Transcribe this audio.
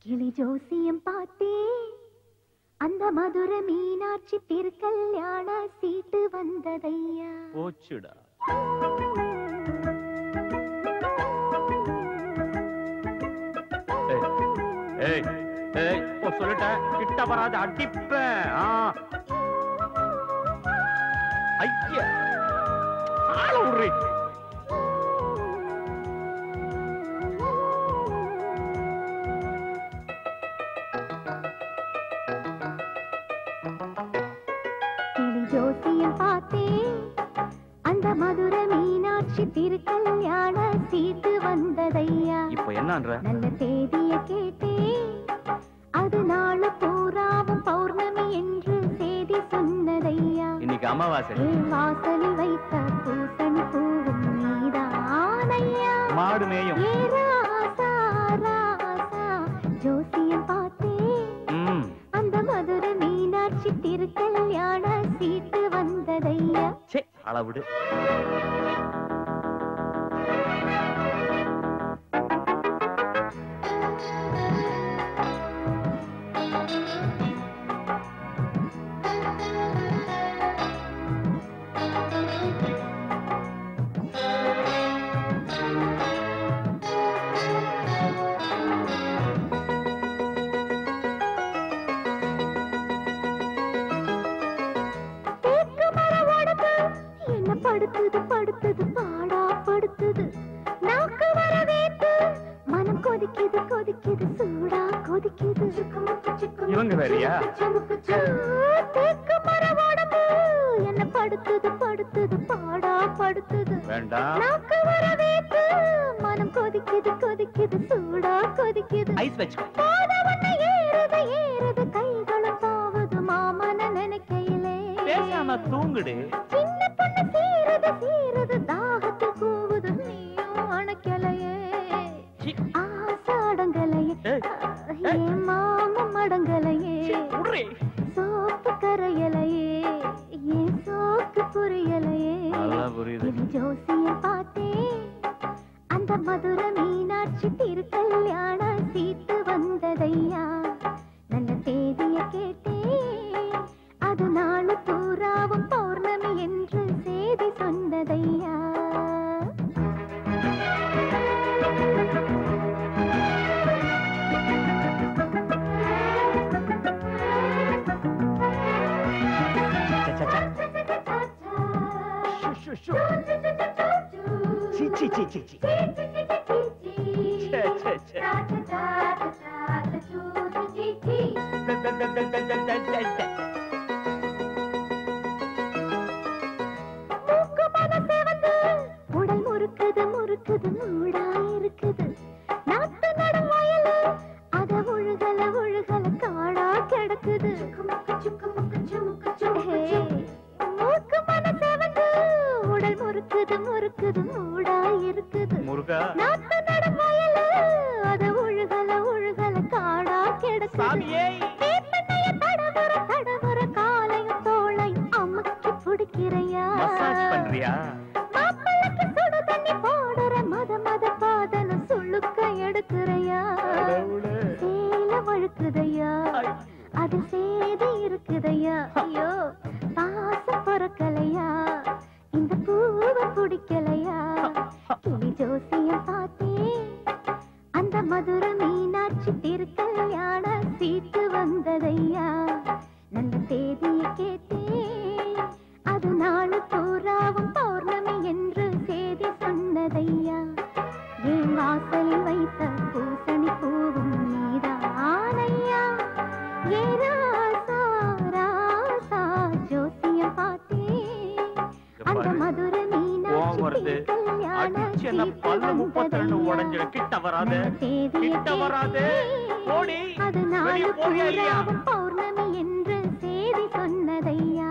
கிளி ஜோசியம் பார்த்தே அந்த மதுர மீனாட்சி திருக்கல்யாண சீட்டு வந்ததையா போச்சுடா ஏய், ஏய் ஏய் இப்போ சொல்லிட்டேன் கிட்ட வராத அடிப்பேன் ஆ. ஐயா ஆள விடுறி கிளி ஜோசியம் பார்த்தே அந்த மதுர மீனாட்சி திருக்கல்யாண சீட்டு வந்ததையா இப்போ என்னன்ற நல்ல தேதிய கேட்டே அது நாளு பூராவும் பௌர்ணமி என்று செய்தி சொன்னதையா இன்னைக்கு அமாவாசை என் வாசலில் வைத்த பூசணி பூவும் நீதானையா மாடு மேயும் ஏ ராசா, ராசா, ஜோசியம் பார்த்தேன் ம் அந்த மதுர மீனாட்சி திருக்கல்யாண சீட்டு வந்ததையா சே அளவிடு தேக்கு மரம் உடம்பு என்ன படுத்துது படுத்துது பாடா படுத்துது நாக்கு வர வேத்து மனம் கொதிக்குது கொதிக்குது சூடா கொதிக்குது இவங்க வேறயா? தேக்கு மரம் உடம்பு என்ன படுத்துது படுத்துது பாடா படுத்துது வேண்டாம் நாக்கு வர வேத்து மனம் கொதிக்குது கொதிக்குது சூடா கொதிக்குது ஐஸ் வச்சுக்கோ பாதவண்ண ஏறுது ஏறுது கைகளும் தாவுது மாமன நினைக்கையிலே பேசாம தூங்குடு சின்ன பொண்ணு சீருது சீருது தாகத்து கூவுது நீயும் அணைக்கலையே சி. ஆசாடங்கலையே ஏய், ஏ மாமம் அடங்கலையே விடுறி. சோப்பு கரையலையே ஏன் சோக்கு புரியலையே நல்லா புரியுது இது ஜோசியம் பார்த்தேன் அந்த மதுர மீனாட்சி திருக்கல்யாண சீட்டு வந்ததையா நல்ல தேதிய கேட்டேன் அது நாளு பூராவும் பௌர்ணமி என்று செய்தி சொன்னதையா சே, சே, சே. ஷு, ஷு, ஷு. சி, சி, சி, சி, சி. சே, சே, சே. த, த, த, த, த, த, த, த. மூக்கு மனசே வந்து உடல் முறுக்குது முறுக்குது மூடா இருக்குது நாட்டு நடும் வயலு அத ஒழுகல ஒழுகல காடா கிடக்குது ஹே, மூக்கு மனசே வந்து உடல் முறுக்குது முறுக்குது மூடா இருக்குது முருகா நாட்டு நடும் வயலு அத ஒழுகல ஒழுகல காடா கிடக்குது சாமியே தீப்பெண்ணைய தடவர தடவர காலையும் தோளையும் அமுக்கி பிடிக்கிறையா மசாஜ் பண்றியா மாப்பிள்ளைக்கு சுடு தண்ணி போடுற மத மத பாதன சுளுக்க எடுக்கிறையா கடவுளே. சேல வழுக்குதையா அது சேதி இருக்குதையா ஐயோ பாசம் பொறக்கலையா இந்த பூவை பிடிக்கலையா கிளி ஜோசியம் பார்த்தேன் அந்த மதுர மீனாட்சி திருக்கல்யாண சீட்டு வந்ததையா நல்ல தேதிய கேட்டேன் அது நாளு பூராவும் பௌர்ணமி என்று செய்தி சொன்னதையா என் வாசலில் வைத்த பூசணி பூவும் நீதானையா ஏ ராசா ராசா ஜோசியம் பார்த்தேன் அந்த பாரு. மதுர கோவம் மீனாட்சி வருது திருக்கல்யாண அடிச்சு என்ன சீட்டு பல்லு முப்பத்தி ரெண்டு வந்ததையா. உடஞ்சிடும் கிட்ட வராது தேதிய கிட்ட வராது கேட்டேன். போடி அது வெளிய நாளு போறியா இல்லையா பூராவும் பௌர்ணமி என்று செய்தி சொன்னதையா